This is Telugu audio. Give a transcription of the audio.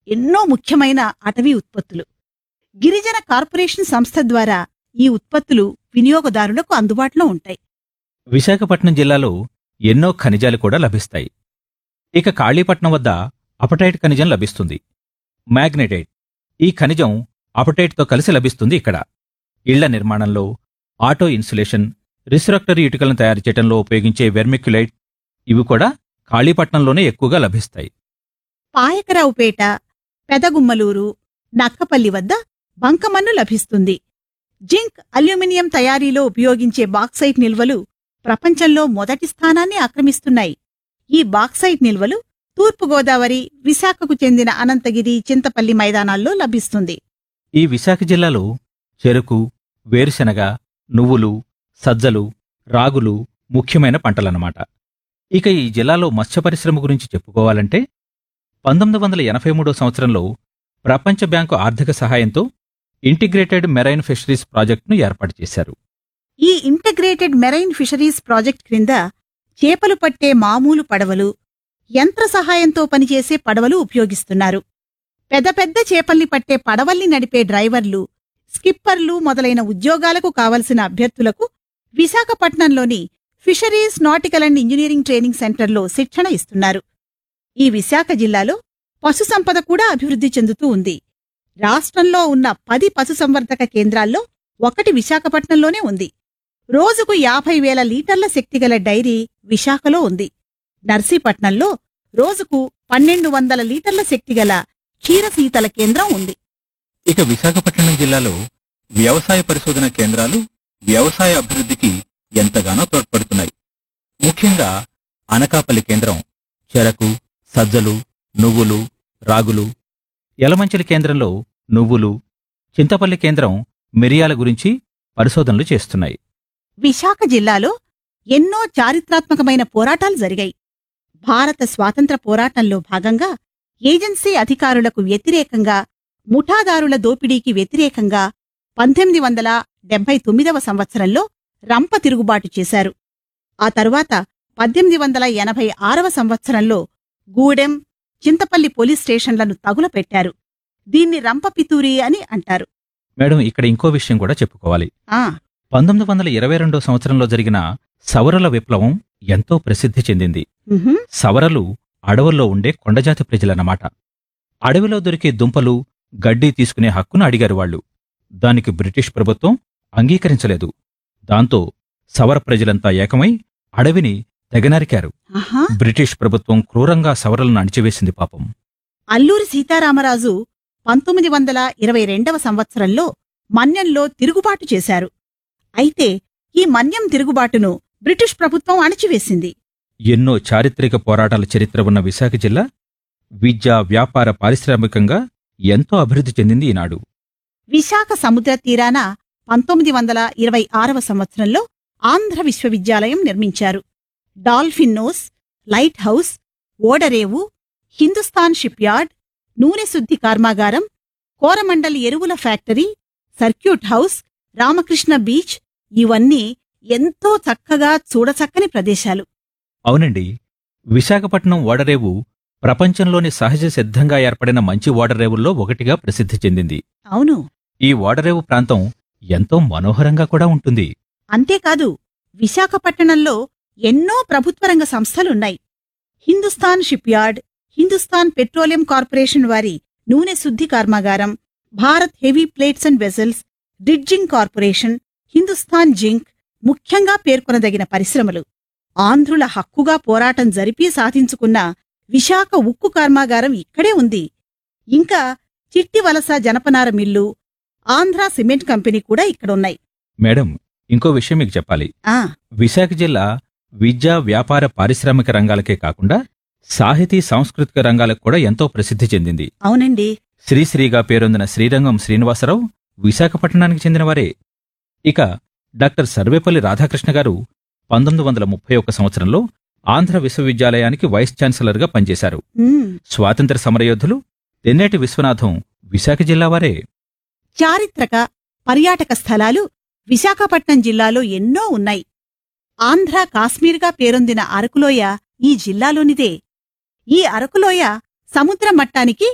ఎన్నో ముఖ్యమైన అటవీ ఉత్పత్తులు గిరిజన కార్పొరేషన్ సంస్థ ద్వారా ఈ ఉత్పత్తులు వినియోగదారులకు అందుబాటులో ఉంటాయి విశాఖపట్నం జిల్లాలో ఎన్నో ఖనిజాలు కూడా లభిస్తాయి ఇక కాళీపట్నం వద్ద అపటైట్ ఖనిజం లభిస్తుంది మ్యాగ్నెటైట్ ఈ ఖనిజం అపటైట్తో కలిసి లభిస్తుంది ఇక్కడ ఇళ్ల నిర్మాణంలో ఆటో ఇన్సులేషన్ రిస్ట్రక్టర్ ఇటుకలను తయారు చేయడంలో ఉపయోగించే వెర్మిక్యులైట్ ఇవి కూడా కాళీపట్నంలోనే ఎక్కువగా లభిస్తాయి పాయకరావుపేట పెదగుమ్మలూరు నక్కపల్లి వద్ద బంకమన్ను లభిస్తుంది జింక్ అల్యూమినియం తయారీలో ఉపయోగించే బాక్సైట్ నిల్వలు ప్రపంచంలో మొదటి స్థానాన్ని ఆక్రమిస్తున్నాయి ఈ బాక్సైట్ నిల్వలు తూర్పుగోదావరి విశాఖకు చెందిన అనంతగిరి చింతపల్లి మైదానాల్లో లభిస్తుంది ఈ విశాఖ జిల్లాలో చెరుకు వేరుశెనగ నువ్వులు సజ్జలు రాగులు ముఖ్యమైన పంటలన్నమాట ఇక ఈ జిల్లాలో మత్స్య పరిశ్రమ గురించి చెప్పుకోవాలంటే పంతొమ్మిది వందల ఎనభై మూడో సంవత్సరంలో ప్రపంచ బ్యాంకు ఆర్థిక సహాయంతో ఇంటిగ్రేటెడ్ మెరైన్ ఫిషరీస్ ప్రాజెక్టును ఏర్పాటు చేశారు ఈ ఇంటగ్రేటెడ్ మెరైన్ ఫిషరీస్ ప్రాజెక్ట్ క్రింద చేపలు పట్టే మామూలు పడవలు యంత్ర సహాయంతో పనిచేసే పడవలు ఉపయోగిస్తున్నారు పెద్ద పెద్ద చేపల్ని పట్టే పడవల్ని నడిపే డ్రైవర్లు స్కిప్పర్లు మొదలైన ఉద్యోగాలకు కావలసిన అభ్యర్థులకు విశాఖపట్నంలోని fisheries nautical and engineering training సెంటర్లో శిక్షణ ఇస్తున్నారు ఈ విశాఖ జిల్లాలో పశుసంపద కూడా అభివృద్ధి చెందుతూ ఉంది రాష్ట్రంలో ఉన్న పది పశుసంవర్ధక కేంద్రాల్లో ఒకటి విశాఖపట్నంలోనే ఉంది రోజుకు యాభై వేల లీటర్ల శక్తిగల డైరీ విశాఖలో ఉంది నర్సీపట్నంలో రోజుకు పన్నెండు వందల లీటర్ల శక్తిగల క్షీరశీతల కేంద్రం ఉంది ఇక విశాఖపట్నం జిల్లాలో వ్యవసాయ పరిశోధన కేంద్రాలు వ్యవసాయ అభివృద్ధికి ఎంతగానో తోడ్పడుతున్నాయి ముఖ్యంగా అనకాపల్లి కేంద్రం చెరకు సజ్జలు నువ్వులు రాగులు యలమంచిలి కేంద్రంలో నువ్వులు చింతపల్లి కేంద్రం మిరియాల గురించి పరిశోధనలు చేస్తున్నాయి విశాఖ జిల్లాలో ఎన్నో చారిత్రాత్మకమైన పోరాటాలు జరిగాయి భారత స్వాతంత్ర పోరాటంలో భాగంగా ఏజెన్సీ అధికారులకు వ్యతిరేకంగా ముఠాదారుల దోపిడీకి వ్యతిరేకంగా పంతొమ్మిది వందల డెబ్బై తొమ్మిదవ సంవత్సరంలో రంప తిరుగుబాటు చేశారు ఆ తరువాత పద్దెనిమిది వందల ఎనభై ఆరవ సంవత్సరంలో గూడెం చింతపల్లి పోలీస్ స్టేషన్లను తగులపెట్టారు దీన్ని రంప పితూరి అని అంటారు మేడం ఇక్కడ ఇంకో విషయం కూడా చెప్పుకోవాలి ఆ పంతొమ్మిది వందల ఇరవై రెండో సంవత్సరంలో జరిగిన సవరల విప్లవం ఎంతో ప్రసిద్ధి చెందింది ఉహుం, సవరలు అడవుల్లో ఉండే కొండజాతి ప్రజలన్నమాట అడవిలో దొరికే దుంపలు గడ్డి తీసుకునే హక్కును అడిగారు వాళ్ళు దానికి బ్రిటిష్ ప్రభుత్వం అంగీకరించలేదు దాంతో సవర ప్రజలంతా ఏకమై అడవిని తెగనరికారు ఆహా బ్రిటిష్ ప్రభుత్వం క్రూరంగా సవరలను అణిచివేసింది పాపం అల్లూరి సీతారామరాజు పంతొమ్మిది వందల ఇరవై రెండవ సంవత్సరంలో మన్యంలో తిరుగుబాటు చేశారు అయితే ఈ మన్యం తిరుగుబాటును బ్రిటిష్ ప్రభుత్వం అణచివేసింది ఎన్నో చారిత్రక పోరాటాల చరిత్ర ఉన్న విశాఖ జిల్లా విద్య వ్యాపార పారిశ్రామికంగా ఎంతో అభివృద్ధి చెందింది ఈనాడు విశాఖ సముద్ర తీరాన పంతొమ్మిది వందల ఇరవై ఆరవ సంవత్సరంలో ఆంధ్ర విశ్వవిద్యాలయం నిర్మించారు డాల్ఫిన్ నోస్ లైట్ హౌస్ ఓడరేవు హిందుస్థాన్ షిప్యార్డ్ నూనె శుద్ధి కర్మాగారం కోరమండల్ ఎరువుల factory circuit house Ramakrishna beach ఇవన్నీ ఎంతో చక్కగా చూడచక్కని ప్రదేశాలు అవునండి విశాఖపట్నం ఓడరేవు ప్రపంచంలోని సహజ సిద్ధంగా ఏర్పడిన మంచి ఓడరేవుల్లో ఒకటిగా ప్రసిద్ధి చెందింది అవును ఈ ఓడరేవు ప్రాంతం ఎంతో మనోహరంగా కూడా ఉంటుంది అంతేకాదు విశాఖపట్టణంలో ఎన్నో ప్రభుత్వ రంగ సంస్థలున్నాయి Hindustan shipyard Hindustan petroleum corporation వారి నూనె శుద్ధి కర్మాగారం Bharat heavy plates and vessels dredging corporation Hindustan zinc ముఖ్యంగా పేర్కొనదగిన పరిశ్రమలు ఆంధ్రుల హక్కుగా పోరాటం జరిపి సాధించుకున్న విశాఖ ఉక్కు కర్మాగారం ఇక్కడే ఉంది ఇంకా చిట్టి వలస జనపనార మిల్లు ఆంధ్ర సిమెంట్ కంపెనీ కూడా ఇక్కడున్నాయి మేడం ఇంకో విషయం మీకు చెప్పాలి ఆ విశాఖ జిల్లా విద్యా వ్యాపార పారిశ్రామిక రంగాలకే కాకుండా సాహితీ సాంస్కృతిక రంగాలకు కూడా ఎంతో ప్రసిద్ధి చెందింది అవునండి శ్రీశ్రీగా పేరొందిన శ్రీరంగం శ్రీనివాసరావు విశాఖపట్నానికి చెందినవారే ఇక డాక్టర్ సర్వేపల్లి రాధాకృష్ణ గారు పంతొమ్మిది వందల ముప్పై ఒక్క సంవత్సరంలో ఆంధ్ర విశ్వవిద్యాలయానికి వైస్ ఛాన్సలర్గా పనిచేశారు ఉమ్, స్వాతంత్ర సమరయోధులు తెన్నేటి విశ్వనాథం విశాఖ జిల్లా వారే చారిత్రక పర్యాటక స్థలాలు విశాఖపట్నం జిల్లాలో ఎన్నో ఉన్నాయి ఆంధ్ర కాశ్మీర్గా పేరొందిన అరకులోయ ఈ జిల్లాలోనిదే ఈ అరకులోయ సముద్ర మట్టానికి